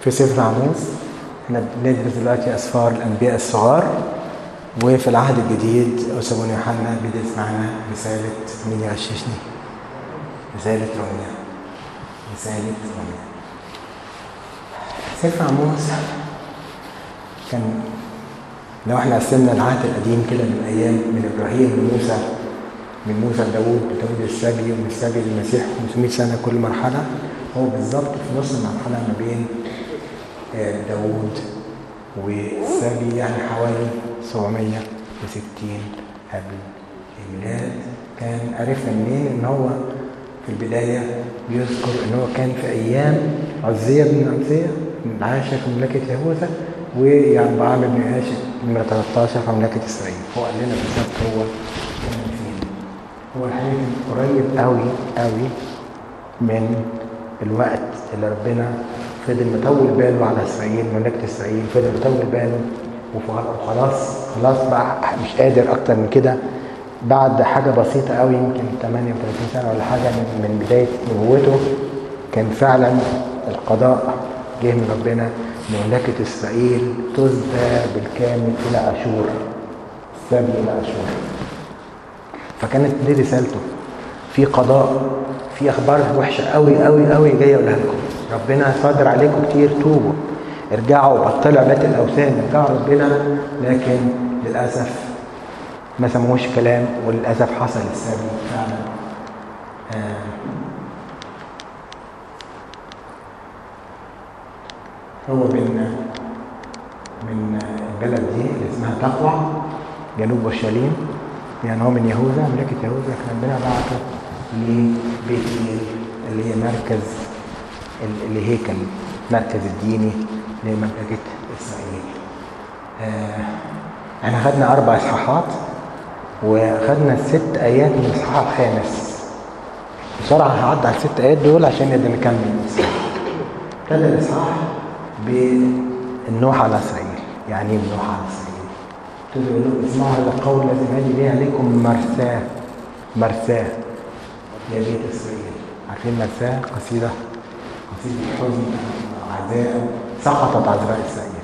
في سفر عموس احنا بندرس دلوقتي اسفار الانبياء الصغار وفي العهد الجديد أسبون يوحنا بيدرس معانا رسالة مين يغششني؟ رسالة روميا رسالة روميا سفر عموس كان لو احنا قسمنا العهد القديم كده من ايام من ابراهيم لموسى من موسى لداوود لداوود السبي ومن السبي للمسيح 500 سنه كل مرحله هو بالظبط في نص المرحله ما بين داوود والسبي يعني حوالي 760 قبل الميلاد كان عرفنا منين ان هو في البدايه بيذكر ان هو كان في ايام عزيه بن عزيه عاش في مملكه يهوذا ويربعام بن هاشم نمرة 13 في مملكة إسرائيل هو قال لنا بالظبط هو كان فين هو الحقيقة قريب قوي قوي من الوقت اللي ربنا فضل مطول باله على إسرائيل مملكة إسرائيل فضل مطول باله وخلاص خلاص بقى مش قادر أكتر من كده بعد حاجة بسيطة قوي يمكن 38 سنة ولا حاجة من بداية نبوته كان فعلا القضاء جه من ربنا مملكة إسرائيل تسبى بالكامل إلى أشور السبي إلى أشور فكانت دي رسالته في قضاء في أخبار وحشة قوي قوي قوي جاية أقولها لكم ربنا صادر عليكم كتير توبوا ارجعوا بطلوا عبادة الأوثان ارجعوا ربنا لكن للأسف ما سمعوش كلام وللأسف حصل السبي فعلا آه هو من من البلد دي اللي اسمها تقوى جنوب اورشليم يعني هو من يهوذا مملكه يهوذا كان ربنا بعته لبيت اللي هي مركز اللي هيكل مركز الديني لمملكه اسرائيل. آه احنا خدنا اربع اصحاحات وخدنا ست ايات من الاصحاح الخامس. بسرعه هعدي على الست ايات دول عشان نقدر نكمل. ابتدى الاصحاح بالنوح على اسرائيل يعني ايه النوح على اسرائيل تقول لهم اسمعوا هذا القول الذي هاجي به عليكم مرساه مرساه يا بيت اسرائيل عارفين مرساه قصيده قصيده حزن عزاء سقطت عذراء اسرائيل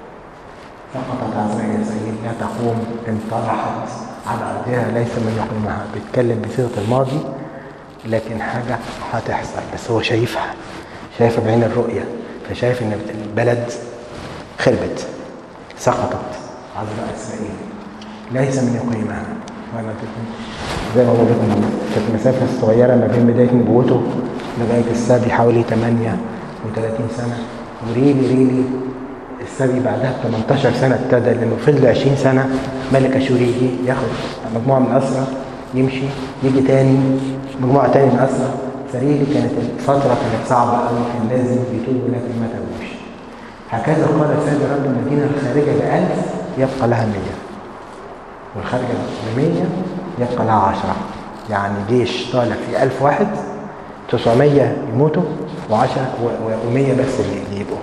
سقطت عذراء اسرائيل لا تقوم انطرحت على ارضها ليس من يقيمها بيتكلم بصيغه الماضي لكن حاجه هتحصل بس هو شايفها شايفها بعين الرؤيه فشايف ان البلد خربت سقطت عذراء اسرائيل ليس من يقيمها زي ما بقول لكم كانت مسافه صغيره ما بين بدايه نبوته لغايه السبي حوالي 38 سنه وريلي ريلي السبي بعدها ب 18 سنه ابتدى لانه فضل 20 سنه ملك اشوري يجي ياخد مجموعه من الاسرى يمشي يجي تاني مجموعه تاني من الاسرى فريلي كانت الفترة كانت صعبة قوي كان لازم يتوبوا لكن ما توبوش هكذا قال السيد رب المدينة الخارجة بألف يبقى لها مية والخارجة بمية يبقى لها عشرة يعني جيش طالع في ألف واحد تسعمية يموتوا وعشرة ومية بس اللي يبقوا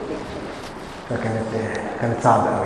فكانت كانت صعبة قوي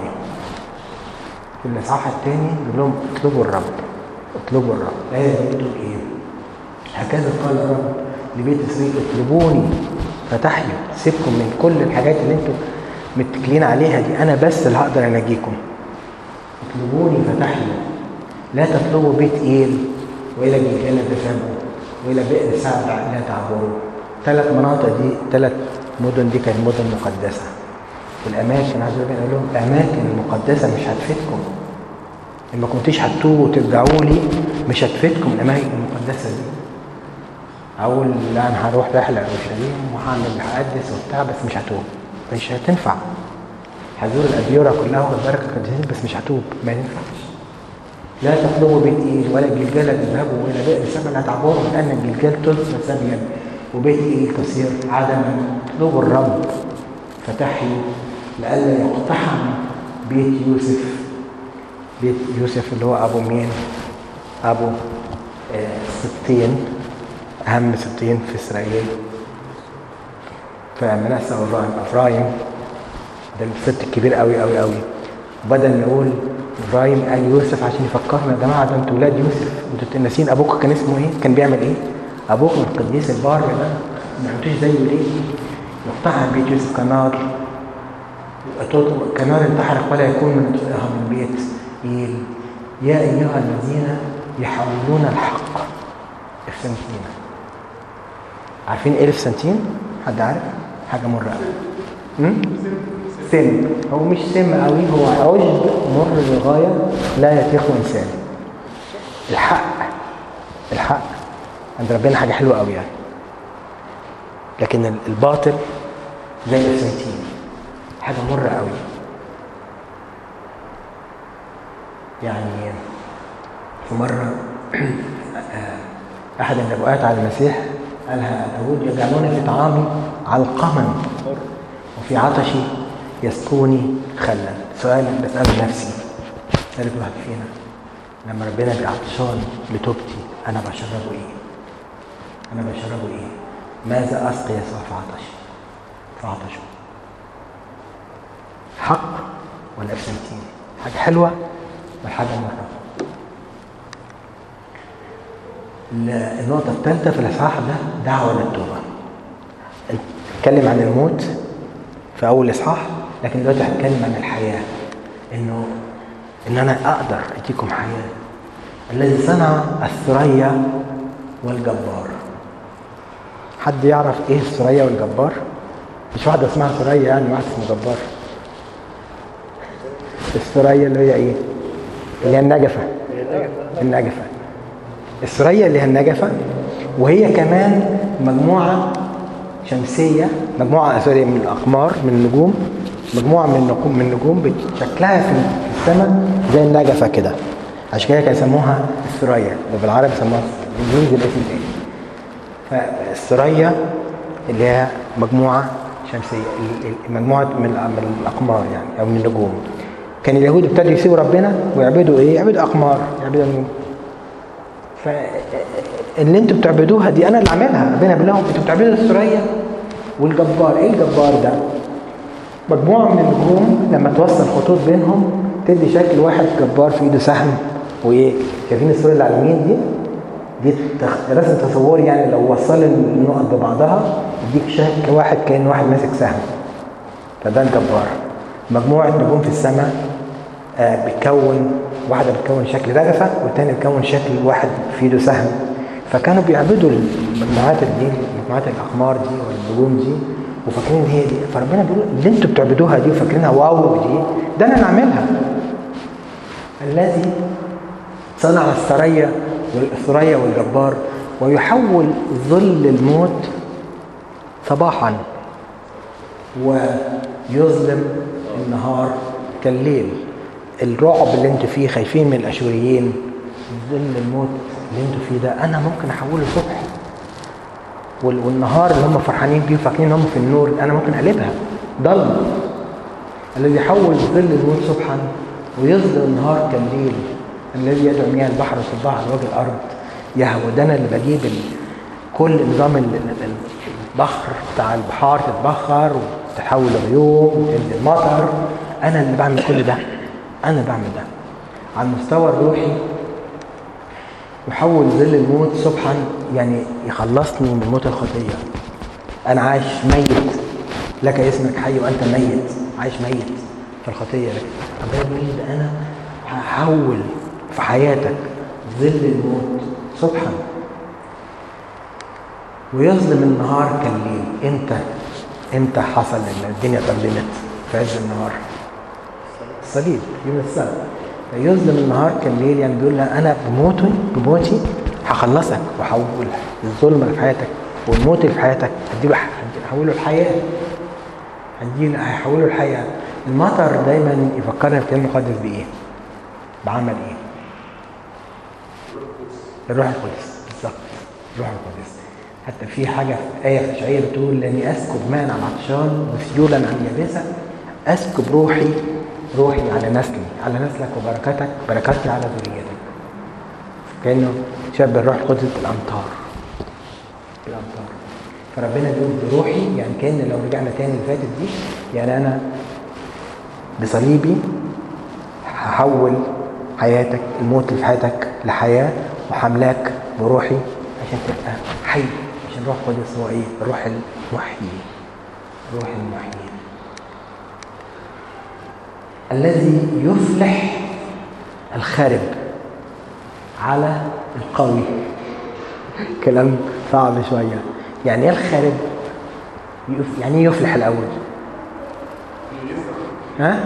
في الإصحاح الثاني يقول لهم اطلبوا الرب اطلبوا الرب الآية دي بتقول إيه؟ هكذا قال الرب لبيت اسرائيل اطلبوني فتحيوا سيبكم من كل الحاجات اللي انتم متكلين عليها دي انا بس اللي هقدر انجيكم اطلبوني فتحيوا لا تطلبوا بيت ايل والى جلجال تذهبوا والى بئر سبع لا تعبروا ثلاث مناطق دي ثلاث مدن دي كانت مدن مقدسه الاماكن عايز اقول لهم الاماكن المقدسه مش هتفيدكم ان ما كنتيش هتتوبوا وترجعوا لي مش هتفيدكم الاماكن المقدسه دي اقول لا انا هروح رحله اورشليم وهعمل هقدس وبتاع بس مش هتوب مش هتنفع هزور الاديره كلها واخد بركه قديسين بس مش هتوب ما ينفعش لا تطلبوا بيت ايل ولا الجلجال تذهبوا الى بئر سبع لا تعبروا لان الجلجال تلقى سبيا وبيت ايل تصير عدما اطلبوا الرب فتحيوا لئلا يقتحم بيت يوسف بيت يوسف اللي هو ابو مين؟ ابو آه ستين أهم سبتين في إسرائيل فمنسى وإبراهيم إبراهيم ده الست الكبير قوي قوي قوي وبدل ما يقول إبراهيم قال يوسف عشان يفكرنا يا جماعة ده أنتوا ولاد يوسف أنتوا ناسين أبوك كان اسمه إيه؟ كان بيعمل إيه؟ أبوك القديس البار ده ما عملتوش زيه ليه؟ يقتحم بيت يوسف كنار كنار تحرق ولا يكون من طفئها من بيت إيل يا أيها الذين يحاولون الحق إفسنتين عارفين إيه الإفسنتين؟ حد عارف؟ حاجة مرة قوي سم هو مش سم قوي هو عشب مر للغاية لا يتيقه إنسان الحق الحق عند ربنا حاجة حلوة قوي يعني لكن الباطل زي الإفسنتين حاجة مرة قوي يعني في مرة أحد النبوءات على المسيح قالها داود يجعلون في طعامي علقما وفي عطشي يسقوني خلا سؤال بسأله نفسي سألت واحد فينا لما ربنا بيبقى عطشان لتوبتي أنا بشربه إيه؟ أنا بشربه إيه؟ ماذا أسقي يسوع في عطشي؟ في عطشه حق ولا افسنتين حاجه حلوه ولا حاجه مره النقطه الثالثه في الاصحاح ده دعوه للتوبه اتكلم عن الموت في اول اصحاح لكن دلوقتي هتكلم عن الحياه انه ان انا اقدر اديكم حياه الذي صنع الثريا والجبار حد يعرف ايه الثريا والجبار مش واحده اسمها ثريا يعني واحد اسمه جبار الثريا اللي هي ايه اللي هي النجفه النجفه الثريا اللي هي النجفه وهي كمان مجموعه شمسيه مجموعه سوري من الاقمار من النجوم مجموعه من النجوم من النجوم شكلها في السماء زي النجفه كده عشان كده كانوا يسموها الثريا وبالعربي يسموها بالانجليزي الاسم تاني فالثريا اللي هي مجموعه شمسيه مجموعه من الاقمار يعني او من النجوم كان اليهود ابتدوا يسيبوا ربنا ويعبدوا ايه؟ يعبدوا اقمار يعبدوا النجوم فاللي انتوا بتعبدوها دي انا اللي عاملها ربنا بيقول لهم انتوا بتعبدوا الثريا والجبار ايه الجبار ده؟ مجموعه من النجوم لما توصل خطوط بينهم تدي شكل واحد جبار في ايده سهم وايه؟ شايفين الصوره اللي على اليمين دي؟ دي رسم تصوري يعني لو وصل النقط ببعضها يديك شكل واحد كان واحد ماسك سهم فده الجبار مجموعه نجوم في السماء آه بتكون واحده بتكون شكل رغفه والتاني بتكون شكل واحد في ايده سهم فكانوا بيعبدوا المجموعات دي مجموعات الاقمار دي والنجوم دي وفاكرين هي دي فربنا بيقول اللي انتوا بتعبدوها دي وفاكرينها واو دي ده انا اللي عاملها الذي صنع الثريا والثريا والجبار ويحول ظل الموت صباحا ويظلم النهار كالليل الرعب اللي انتوا فيه خايفين من الاشوريين ظل الموت اللي انتوا فيه ده انا ممكن احوله صبح والنهار اللي هم فرحانين بيه وفاكرين هم في النور انا ممكن اقلبها ضلمه الذي يحول ظل الموت صبحا ويظلم النهار كالليل الذي يدعو مياه البحر صباح على وجه الارض يهوى ده انا اللي بجيب كل نظام البحر بتاع البحار تتبخر وتتحول لغيوم وتنزل مطر انا اللي بعمل كل ده انا اللي بعمل ده على المستوى الروحي يحول ظل الموت صبحا يعني يخلصني من موت الخطيه انا عايش ميت لك اسمك حي وانت ميت عايش ميت في الخطيه لك ربنا بيقول ده انا هحول في حياتك ظل الموت صبحا ويظلم النهار كالليل امتى امتى حصل ان الدنيا ظلمت في عز النهار الصليب يوم السبت فيظلم النهار كالليل يعني بيقول لها انا بموتي بموتي هخلصك واحول الظلم اللي في حياتك والموت اللي في حياتك هديله هحوله الحياه هديله هيحوله الحياه المطر دايما يفكرنا في الكلام المقدس بايه؟ بعمل ايه؟ الروح القدس بالظبط الروح القدس حتى في حاجة في آية في إشعياء بتقول لأني أسكب ماء على العطشان وسيولا على اليابسة أسكب روحي روحي على نسلي على نسلك وبركتك بركتي على ذريتك كأنه شبه الروح القدس بالأمطار بالأمطار فربنا بيقول بروحي يعني كأن لو رجعنا تاني اللي فاتت دي يعني أنا بصليبي هحول حياتك الموت اللي في حياتك لحياة وحملاك بروحي عشان تبقى حي عشان الروح القدس هو ايه؟ الروح المحيي الروح المحيي الذي يفلح الخارب على القوي كلام صعب شوية يعني ايه الخارب يف- يعني ايه يفلح الأول ها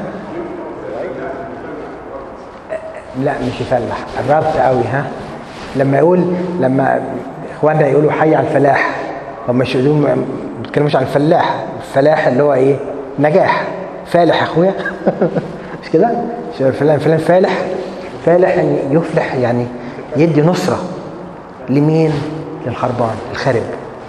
لا مش يفلح قربت قوي ها لما يقول لما اخواننا يقولوا حي على الفلاح هم مش يقولوا ما بيتكلموش عن الفلاح الفلاح اللي هو ايه نجاح فالح يا اخويا مش كده مش فلان فلان فالح فالح يعني يفلح يعني يدي نصرة لمين للخربان الخرب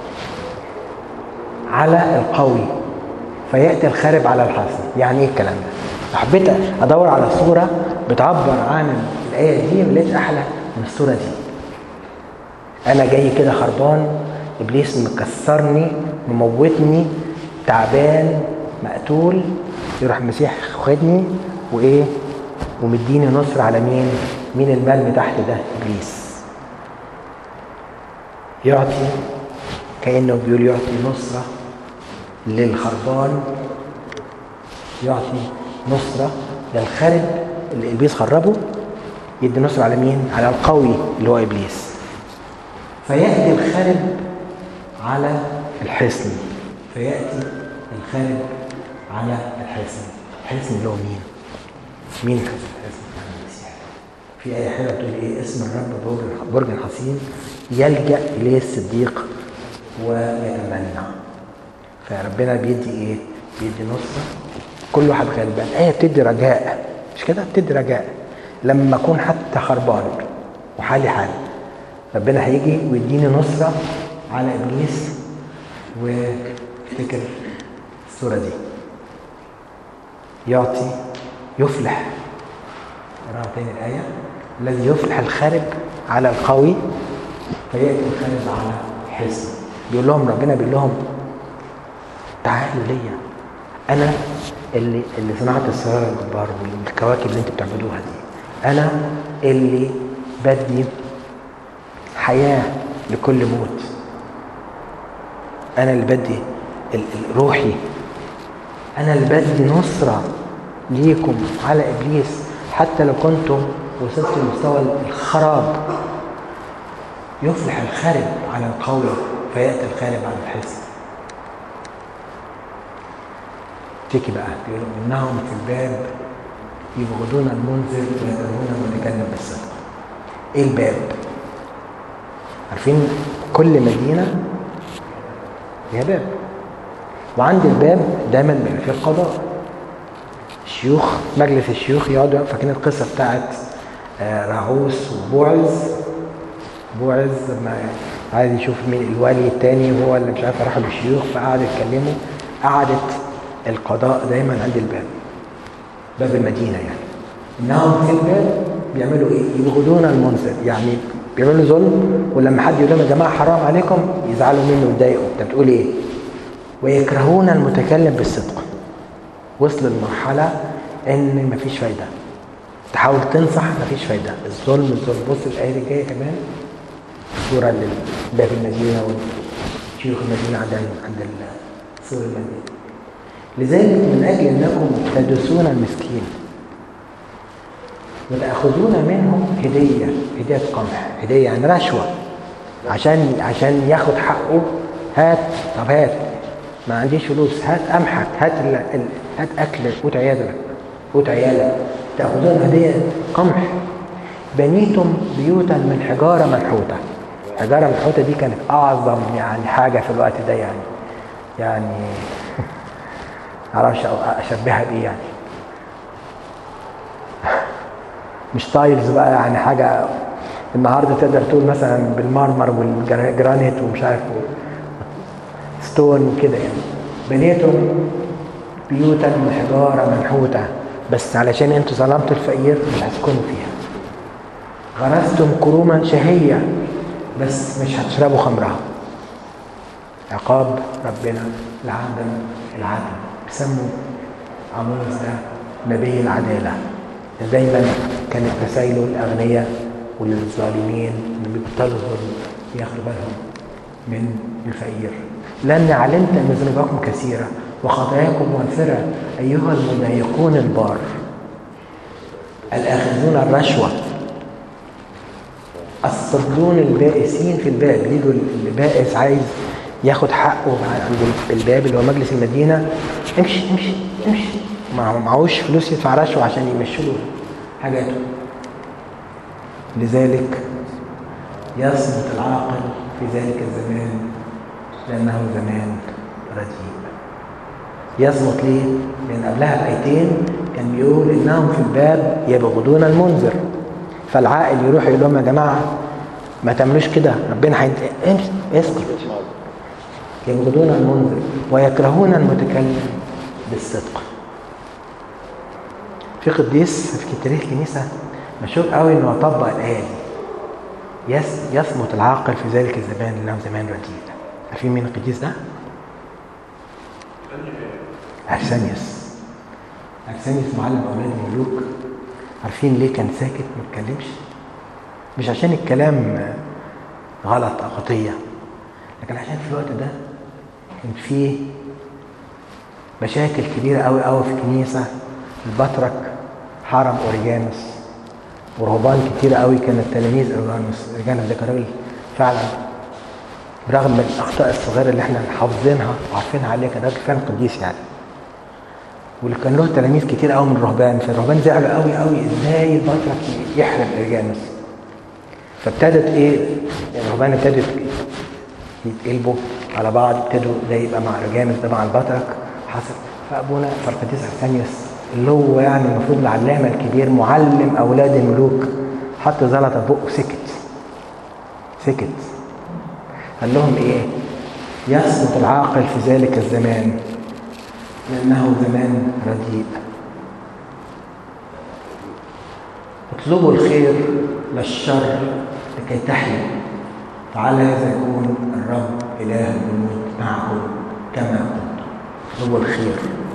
على القوي فيأتي الخارب على الحاصل يعني ايه الكلام ده حبيت ادور على صورة بتعبر عن الآية دي ولقيت أحلى من الصورة دي أنا جاي كده خربان إبليس مكسرني مموتني تعبان مقتول يروح المسيح خدني وإيه ومديني نصر على مين مين المال تحت ده إبليس يعطي كأنه بيقول يعطي نصرة للخربان يعطي نصرة للخرب اللي إبليس خربه يدي نصرة على مين؟ على القوي اللي هو إبليس فيأتي الخرب على الحصن فيأتي الخرب على الحصن الحصن اللي هو مين؟ مين الحصن؟ المسيح في آية حلوة بتقول إيه اسم الرب برج برج حصين يلجأ إليه الصديق ويتمنى فربنا بيدي إيه؟ بيدي نصرة كل واحد غلبان آية بتدي رجاء مش كده بتدي رجاء لما أكون حتى خربان وحالي حال ربنا هيجي ويديني نصرة على إبليس وافتكر الصورة دي يعطي يفلح نقراها تاني الآية الذي يفلح الخارب على القوي فيأتي الخارب على حصن بيقول لهم ربنا بيقول لهم تعالوا ليا أنا اللي اللي صنعت السرار الجبار والكواكب اللي انتوا بتعملوها دي أنا اللي بدي حياة لكل موت أنا اللي بدي ال- ال- روحي أنا اللي بدي نصرة ليكم على إبليس حتى لو كنتم وصلتوا لمستوى الخراب يفلح الخارب على القوي فيأتي الخارب على الحصن تيجي بقى بيقولوا إنهم في الباب يبغضون المنذر ويكرهون المتكلم بالصدق إيه الباب؟ عارفين كل مدينة ليها باب وعند الباب دايما بيبقى فيه القضاء الشيوخ مجلس الشيوخ يقعدوا فاكرين القصه بتاعت آه، راعوس وبوعز بوعز لما عايز يشوف مين الولي التاني وهو اللي مش عارف راحوا للشيوخ فقعدوا يتكلموا قعدت القضاء دايما عند الباب باب المدينه يعني انهم في الباب بيعملوا ايه؟ يبغضون المنذر يعني بيعملوا ظلم ولما حد يقول لهم يا جماعه حرام عليكم يزعلوا منه ويتضايقوا انت بتقول ايه؟ ويكرهون المتكلم بالصدق وصل لمرحله ان مفيش فايده تحاول تنصح مفيش فايده الظلم الظلم بص الايه اللي جايه كمان صوره لباب المدينه وشيوخ المدينه عند عند سور المدينه لذلك من اجل انكم تدسون المسكين وتأخذون منهم هدية هدية قمح هدية يعني رشوة عشان عشان ياخد حقه هات طب هات ما عنديش فلوس هات قمحك هات ال... ال... هات أكل قوت عيالك قوت عيالك تأخذون هدية قمح بنيتم بيوتا من حجارة منحوتة حجارة منحوتة دي كانت أعظم يعني حاجة في الوقت ده يعني يعني معرفش أشبهها بإيه يعني مش تايلز بقى يعني حاجة النهارده تقدر تقول مثلا بالمرمر والجرانيت ومش عارف ستون وكده يعني بنيتم بيوتا من حجارة منحوتة بس علشان انتوا ظلمتوا الفقير مش هتسكنوا فيها غرستم كروما شهية بس مش هتشربوا خمرها عقاب ربنا لعدم العدل بيسموا عموس ده نبي العدالة دايما كانت رسائله الأغنياء وللظالمين اللي بيبطلوا ظلم ياخدوا بالهم من الفقير لأن علمت أن ذنوبكم كثيرة وخطاياكم وافرة أيها المضايقون البار الآخذون الرشوة الصدون البائسين في الباب يجوا البائس عايز ياخد حقه عند الباب اللي هو مجلس المدينة امشي امشي امشي ما معهوش فلوس يدفع رشوة عشان يمشوا له حاجاته لذلك يصمت العاقل في ذلك الزمان لأنه زمان رديء يصمت ليه؟ لأن قبلها بآيتين كان بيقول إنهم في الباب يبغضون المنذر فالعاقل يروح يقول لهم يا جماعة ما تعملوش كده ربنا هينت اسكت يبغضون المنذر ويكرهون المتكلم بالصدق في قديس في تاريخ الكنيسة مشهور قوي انه طبق الآية دي يس يصمت العاقل في ذلك الزمان انه زمان رديء عارفين مين القديس ده؟ أرسانيوس أرسانيوس معلم أولاد الملوك عارفين ليه كان ساكت ما اتكلمش؟ مش عشان الكلام غلط أو خطية لكن عشان في الوقت ده كان في مشاكل كبيرة قوي قوي في الكنيسة البطرك حرم أوريجانوس ورهبان كتير قوي كانت تلاميذ أوريجانوس أوريجانوس ده كان راجل فعلا برغم من الأخطاء الصغيرة اللي احنا حافظينها وعارفينها عليه كان راجل فعلا قديس يعني واللي كان له تلاميذ كتير قوي من الرهبان فالرهبان زعلوا قوي قوي ازاي البطرك يحرم أوريجانوس فابتدت ايه الرهبان ابتدت يتقلبوا على بعض ابتدوا ده يبقى مع أوريجانوس ده مع البطرك حصل فابونا فالقديس ارسانيوس اللي هو يعني المفروض العلامه الكبير معلم اولاد الملوك حط زلطه في بقه سكت سكت قال لهم ايه يصمت العاقل في ذلك الزمان لانه زمان رديء اطلبوا الخير للشر لكي تحيوا فعلى هذا يكون الرب اله الجنود معكم كما قلت اطلبوا الخير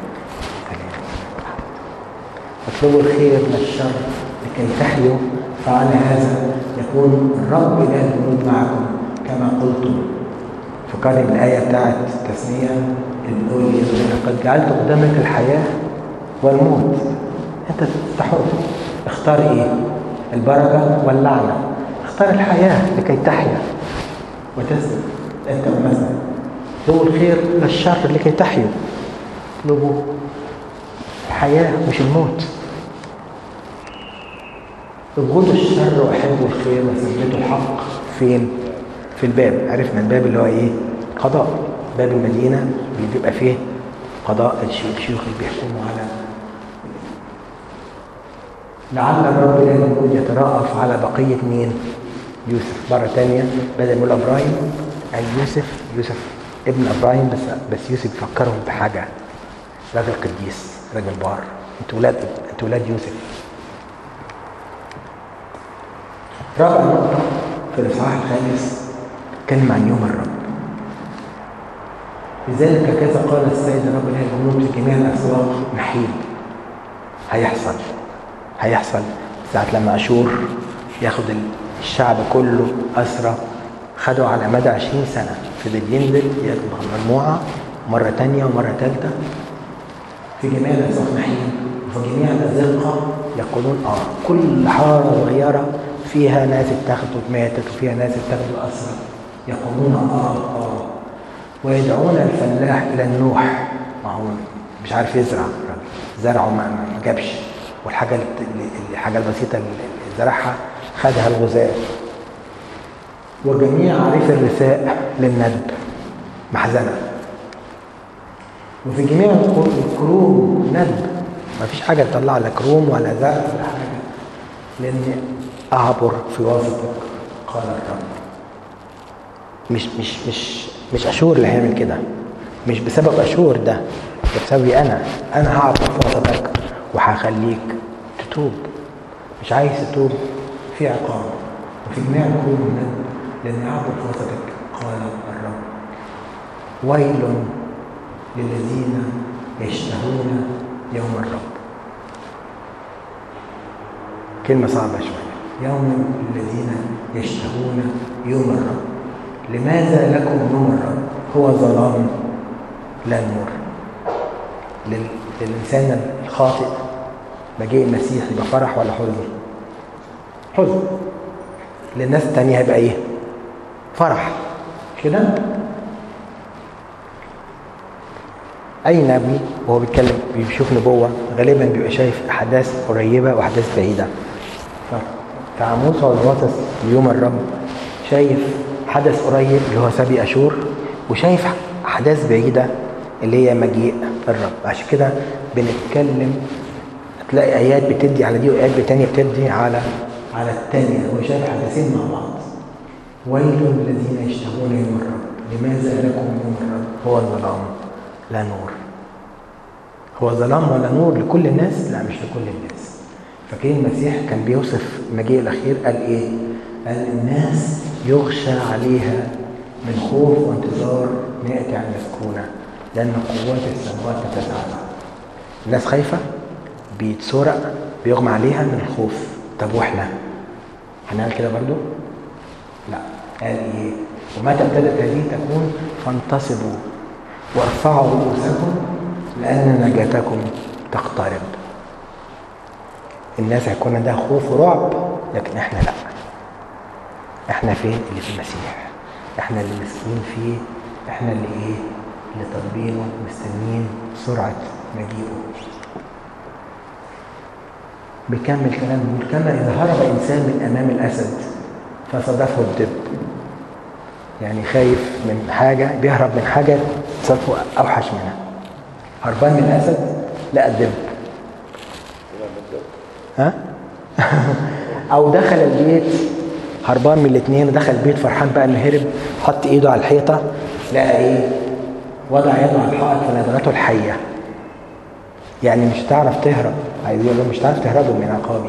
اطلبوا الخير من الشر لكي تحيوا فعلى هذا يكون الرب اله الجنود معكم كما قلتم فكرني بالايه بتاعت التسميه اللي بتقول قد جعلت قدامك الحياه والموت انت تحر اختار ايه البركه واللعنه اختار الحياه لكي تحيا وتسلم انت ومثلا اطلبوا الخير للشر لكي تحيوا اطلبوا الحياة مش الموت ابغضوا الشر واحبوا الخير وثبتوا الحق فين؟ في الباب عرفنا الباب اللي هو ايه؟ قضاء باب المدينة بيبقى فيه قضاء الشيوخ اللي بيحكموا على لعل الرب لا يكون يترأف على بقية مين؟ يوسف مرة تانية بدل ما يقول إبراهيم قال يوسف يوسف ابن إبراهيم بس بس يوسف بيفكرهم بحاجة راجل قديس راجل بار انتوا ولاد انتوا ولاد يوسف رابع نقطة في الإصحاح الخامس اتكلم عن يوم الرب لذلك كذا قال السيد الرب له الجنود في جميع الأسواق نحيل هيحصل هيحصل ساعة لما أشور ياخد الشعب كله أسرى خدوا على مدى عشرين سنة في ينزل ياخد مجموعة مرة تانية ومرة تالتة في جميع الأسواق نحيل وفي جميع الأزقة يقولون آه كل حارة صغيرة فيها ناس اتخذوا ماتت وفيها ناس اتخذوا أسرى يقولون آه آه ويدعون الفلاح إلى النوح ما هو مش عارف يزرع زرعه ما جابش والحاجة اللي الحاجة البسيطة اللي زرعها خدها الغزاة وجميع عريف الرثاء للندب محزنة وفي جميع الكروم ندب ما فيش حاجة تطلع لا كروم ولا زرع ولا حاجة لأن أعبر في وسطك قال الرب مش مش مش مش أشور اللي هيعمل كده مش بسبب أشور ده ده بسببي أنا أنا هعبر في وسطك وهخليك تتوب مش عايز تتوب في عقاب وفي جميع الكروم ندب لأن أعبر في وسطك قال الرب ويل للذين يشتهون يوم الرب كلمة صعبة شوية يوم الذين يشتهون يوم الرب لماذا لكم يوم الرب هو ظلام لا نور لل... للإنسان الخاطئ مجيء المسيح يبقى فرح ولا حزن حزن للناس التانية هيبقى ايه فرح كده اي نبي وهو بيتكلم بيشوف نبوة غالبا بيبقى شايف احداث قريبة واحداث بعيدة فعموس وغاطس ليوم الرب شايف حدث قريب اللي هو سبي اشور وشايف احداث بعيدة اللي هي مجيء الرب عشان كده بنتكلم تلاقي ايات بتدي على دي وايات تانية بتدي على على الثانية هو شايف حدثين مع بعض ويل الذين يشتهون يوم الرب لماذا لكم يوم الرب هو الظلام لا نور هو ظلام ولا نور لكل الناس لا مش لكل الناس فاكرين المسيح كان بيوصف المجيء الاخير قال ايه قال الناس يغشى عليها من خوف وانتظار مائة عن مسكونة لأن قوات السماوات تتسعى الناس خايفة بيتسرق بيغمى عليها من الخوف طب واحنا هنعمل كده برضو لا قال ايه ومتى ابتدت هذه تكون فانتصبوا وارفعوا رؤوسكم لان نجاتكم تقترب الناس هيكون عندها خوف ورعب لكن احنا لا احنا فين اللي في المسيح احنا اللي مسكين فيه احنا اللي ايه اللي طالبينه مستنيين سرعه مجيئه بيكمل كلام بيقول كما إذا هرب إنسان من أمام الأسد فصادفه الدب يعني خايف من حاجة بيهرب من حاجة صادفه أوحش منها هربان من الأسد لقى الدب ها؟ أو دخل البيت هربان من الاثنين ودخل البيت فرحان بقى انه هرب حط ايده على الحيطه لقى ايه؟ وضع يده على الحائط فندغته الحيه يعني مش هتعرف تهرب عايز يقول مش هتعرف تهربوا من عقابي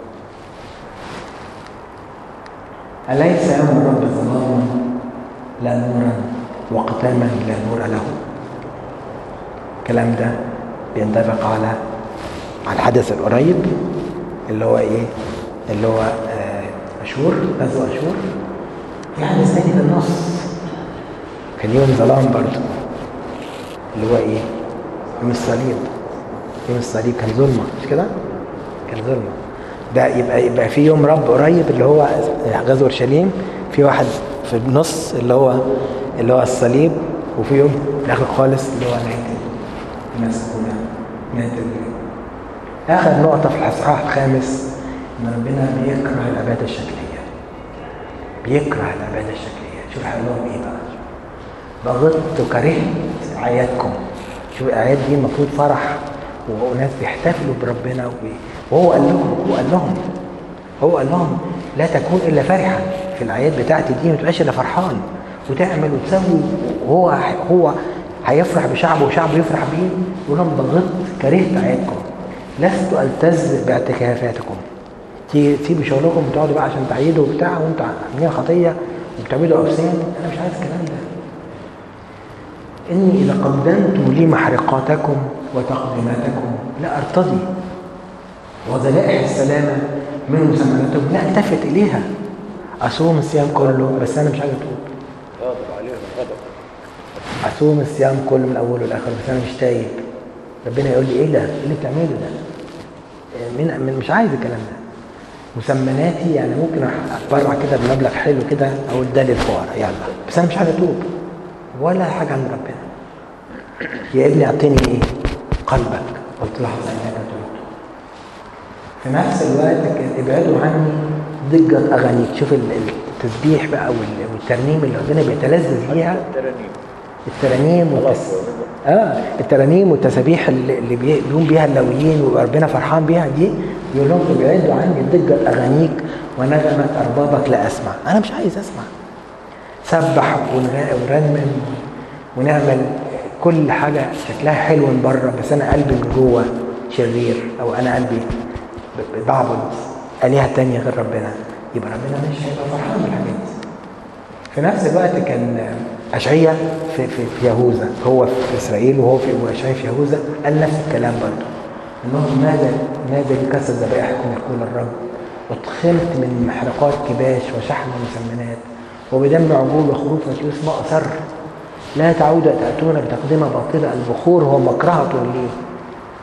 أليس يوم الرب ظلاما لا نورا وقتاما لا نور له الكلام ده بينطبق على على الحدث القريب اللي هو ايه اللي هو آه اشور غزو اشور في حدث تاني في النص كان يوم ظلام برضه اللي هو ايه يوم الصليب يوم الصليب كان ظلمه مش كده؟ كان ظلمه ده يبقى يبقى في يوم رب قريب اللي هو غزو اورشليم في واحد في النص اللي هو اللي هو الصليب وفي يوم في الاخر خالص اللي هو نهايه المسكونه نهايه اخر نقطه في الاصحاح الخامس ان ربنا بيكره العباده الشكليه بيكره العباده الشكليه شوف هيقول لهم ايه بقى بغضت وكرهت اعيادكم شوف الاعياد دي المفروض فرح وناس بيحتفلوا بربنا وهو قال لهم هو قال لهم هو قال لهم لا تكون الا فرحا في الاعياد بتاعتي دي ما تبقاش الا فرحان وتعمل وتسوي وهو هو هيفرح بشعبه وشعبه يفرح بيه يقول لهم بغضت كرهت اعيادكم لست التز باعتكافاتكم تسيبوا شغلكم وتقعدوا بقى عشان تعيدوا وبتاع وانتوا عاملين خطيه وبتعبدوا اوثان انا مش عايز الكلام ده إني إذا قدمتم لي محرقاتكم وتقديماتكم لا أرتضي وذلائح السلامة من مسمناتكم لا التفت إليها أصوم الصيام كله بس أنا مش عايز أتوب غاضب عليهم غضب أصوم الصيام كله من أوله لآخره بس أنا مش تايب ربنا يقول لي إيه ده؟ إيه اللي بتعمله ده؟ من, من مش عايز الكلام ده مسمناتي يعني ممكن اتبرع كده بمبلغ حلو كده اقول ده للفقراء يلا بس انا مش عايز اتوب ولا حاجة عند ربنا يا ابني اعطيني ايه قلبك قلت لحظة انك تموت في نفس الوقت ابعدوا عني ضجة اغانيك شوف التسبيح بقى والترنيم اللي ربنا بيتلذذ بيها الترانيم الترانيم والتس... اه الترانيم والتسابيح اللي اللي بيقوم بيها اللاويين وربنا فرحان بيها دي يقول لهم ابعدوا عني ضجة اغانيك ونغمة اربابك لا اسمع انا مش عايز اسمع سبح ونرنم ونعمل كل حاجة شكلها حلو من بره بس أنا قلبي من جوه شرير أو أنا قلبي بعبد آلهة تانية غير ربنا يبقى ربنا مش هيبقى فرحان بالحاجات دي في نفس الوقت كان أشعية في, في, في يهوذا هو في إسرائيل وهو في أشعية في يهوذا قال نفس الكلام برضه إنهم ماذا ماذا لكسر ذبائحكم يقول الرب واتخمت من محرقات كباش وشحم ومسمنات وبدم عجول وخروف وكيوس ما أسر لا تعودوا تأتون بتقدمة باطلة البخور هو مكرهة لي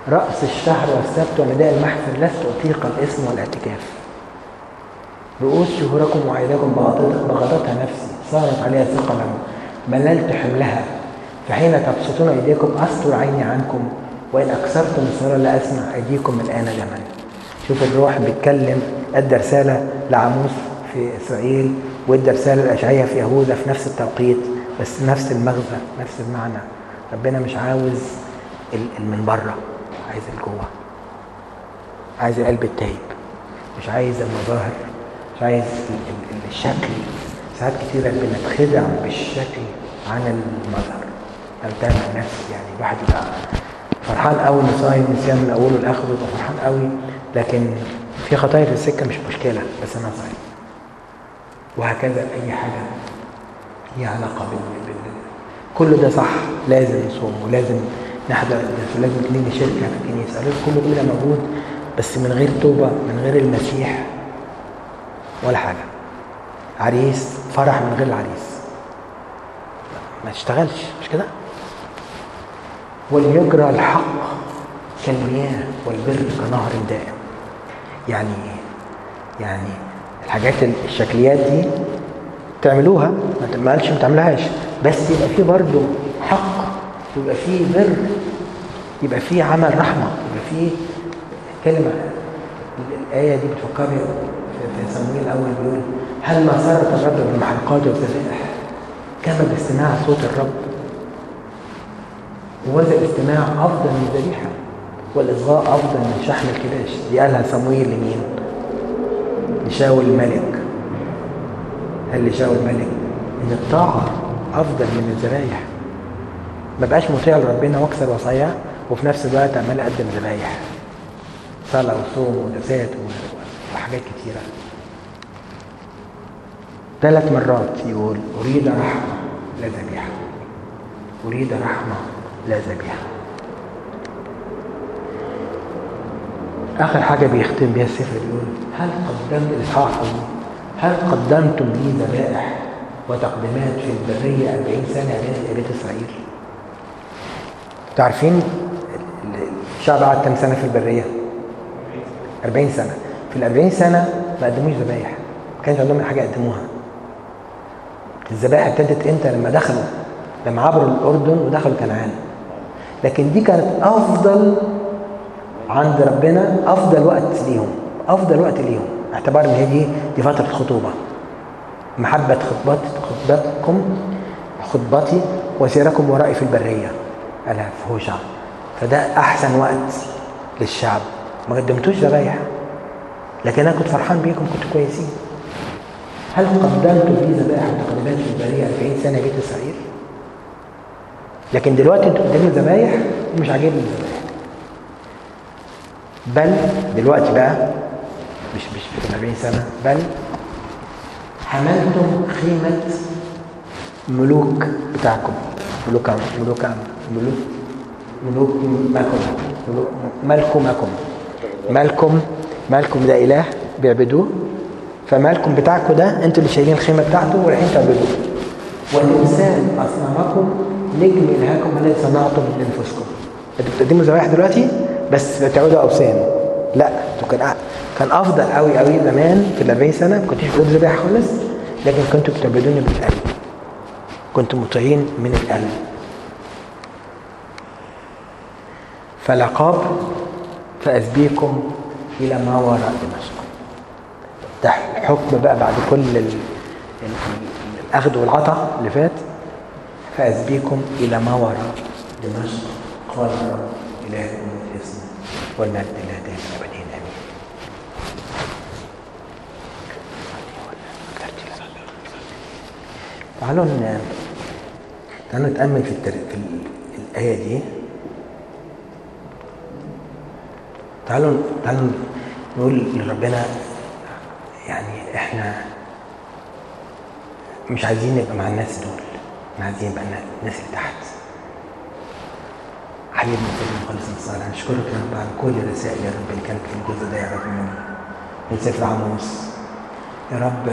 رأس الشهر والسبت ونداء المحفل لست أطيق الاسم والاعتكاف رؤوس شهوركم وعيدكم بغضتها نفسي صارت عليها ثقلا مللت حملها فحين تبسطون أيديكم أستر عيني عنكم وإن أكثرتم الصلاة لا أسمع أيديكم الآن دما شوف الروح بيتكلم أدى رسالة لعموس في إسرائيل وادى رسالة لأشعية في يهوذا في نفس التوقيت بس نفس المغزى نفس المعنى ربنا مش عاوز من بره عايز الجوه عايز القلب التايب مش عايز المظاهر مش عايز الشكل ساعات كتيرة بنتخدع بالشكل عن المظهر قدام الناس يعني الواحد يبقى فرحان قوي انه صايم نسيان من اوله لاخره يبقى فرحان قوي لكن في خطايا في السكه مش مشكله بس انا صايم وهكذا اي حاجه ليها علاقه بال كل ده صح لازم نصوم ولازم نحضر ولازم نيجي شركه في الكنيسه لازم كل ده موجود بس من غير توبه من غير المسيح ولا حاجه عريس فرح من غير العريس ما تشتغلش مش كده وليجرى الحق كالمياه والبر كنهر دائم يعني يعني الحاجات الشكليات دي تعملوها ما قالش ما تعملهاش بس يبقى في برضه حق يبقى في بر يبقى في عمل رحمه يبقى في كلمه الايه دي بتفكرني في صمويل الاول بيقول هل ما صارت الرب بالمحرقات والذبائح كما باستماع صوت الرب وهذا الاستماع افضل من الذبيحه والاصغاء افضل من شحم الكباش دي قالها صمويل لمين؟ لشاول الملك قال لشاول الملك ان الطاعه افضل من الذبايح ما بقاش مطيع لربنا واكثر وصاياه وفي نفس الوقت عمال اقدم ذبايح صلاه وصوم ودسات وحاجات كتيره ثلاث مرات يقول اريد رحمه لا ذبيحه اريد رحمه لا ذبيحه اخر حاجه بيختم بيها السفر يقول هل قدمت الاصحاح هل قدمتم لي ذبائح وتقديمات في البريه 40 سنه يا بيت اسرائيل تعرفين الشعب قعد كام سنه في البريه 40 سنه في ال 40 سنه ما قدموش ذبايح ما كانش عندهم حاجه يقدموها الذبائح ابتدت امتى لما دخلوا لما عبروا الاردن ودخلوا كنعان لكن دي كانت افضل عند ربنا افضل وقت ليهم افضل وقت ليهم اعتبار ان هي دي دي فتره خطوبه محبه خطبات خطبتكم خطبتي وسيركم ورائي في البريه قالها في هوشع فده احسن وقت للشعب ما قدمتوش ذبايح لكن انا كنت فرحان بيكم كنتوا كويسين هل قدمتوا لي ذبائح وتقديمات في البريه 40 سنه بيت اسرائيل؟ لكن دلوقتي انتوا قدامي ذبايح ومش عاجبني الذبايح بل دلوقتي بقى مش مش في 40 سنه بل حملتم خيمه ملوك بتاعكم ملوك ملوك ملوك ملوك مالكم ملوك مالكم مالكم مالكم ده اله بيعبدوه فمالكم بتاعكم ده انتوا اللي شايلين الخيمه بتاعته ورايحين تعبدوه والانسان اصنامكم نجم الهاكم الذي صنعتم من انفسكم انتوا بتقدموا ذبائح دلوقتي بس بتعبدوا اوثان لا انتوا كان كان افضل قوي قوي زمان في ال 40 سنه ما كنتوش بتعبدوا ذبائح خالص لكن كنتوا بتعبدوني بالقلب كنتوا مطيعين من القلب فالعقاب فأسبيكم إلى ما وراء دمشق ده الحكم بقى بعد كل ال... ال... الأخذ والعطاء اللي فات فأسبيكم إلى ما وراء دمشق قال الرب إلهكم الاسم والمجد لا دائم أبدين آمين تعالوا ن... تعالوا نتأمل في, التر... في ال... الآية دي تعالوا تعالوا نقول لربنا يعني احنا مش عايزين نبقى مع الناس دول احنا عايزين نبقى الناس اللي تحت حبيبنا سيدنا مخلص الصالح نشكرك يا رب على كل الرسائل يا رب اللي كانت في الجزء ده يا رب من من سفر عموس يا رب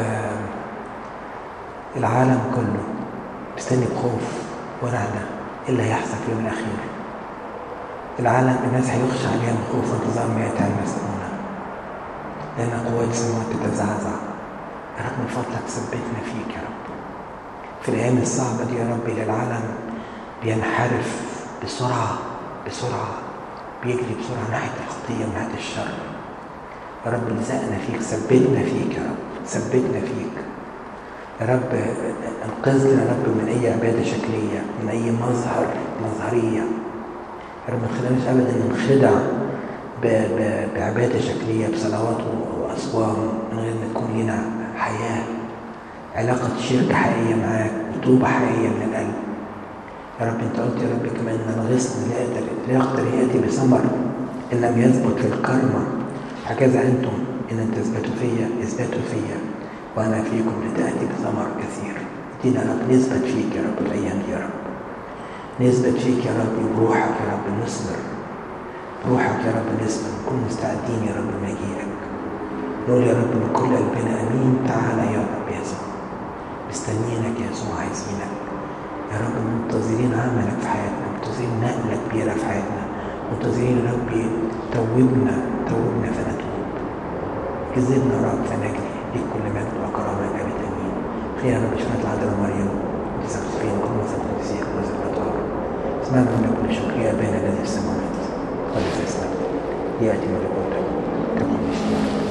العالم كله مستني بخوف ورهبه ايه اللي هيحصل في اليوم الاخير العالم الناس هيخشى عليها من خوف انتظار مئة المسؤولة لأن قوات السماوات تتزعزع يا رب من فضلك ثبتنا فيك يا رب في الأيام الصعبة دي يا رب إلى العالم بينحرف بسرعة بسرعة بيجري بسرعة ناحية الخطية وناحية الشر يا رب لزقنا فيك ثبتنا فيك يا رب ثبتنا فيك يا رب انقذنا يا رب من اي عباده شكليه من اي مظهر مظهريه يا رب ما تخليناش ابدا ننخدع ب- ب- بعباده شكليه بصلوات و- واصوام من غير ما تكون لنا حياه علاقه شركه حقيقيه معاك وتوبه حقيقيه من القلب يا رب انت قلت يا رب كمان ان الغصن لا يقدر لا يقدر ياتي بثمر ان لم يثبت في الكرمه هكذا انتم ان لم تثبتوا فيا اثبتوا فيا وانا فيكم لتاتي بثمر كثير ادينا يا رب نثبت فيك يا رب الايام دي يا رب نثبت فيك يا رب وبروحك يا رب نثمر بروحك يا رب نثمر نكون مستعدين يا رب لمجيئك نقول يا رب من كل قلبنا امين تعالى يا رب يسوع مستنيينك يا يسوع عايزينك يا رب منتظرين عملك في حياتنا منتظرين نقلة كبيرة في حياتنا منتظرين يا رب توبنا توبنا فنتوب كذبنا يا رب فنجري ليك كل مجد وكرامة أبد أمين خير يا رب شفاعة العذراء مريم تسبحين كل مثل قدسية كل مثل الأطهار اسمعنا من كل شكر يا بين الذي في السماوات قد اسمك ليأتي ملكوتك تكن مشيئتك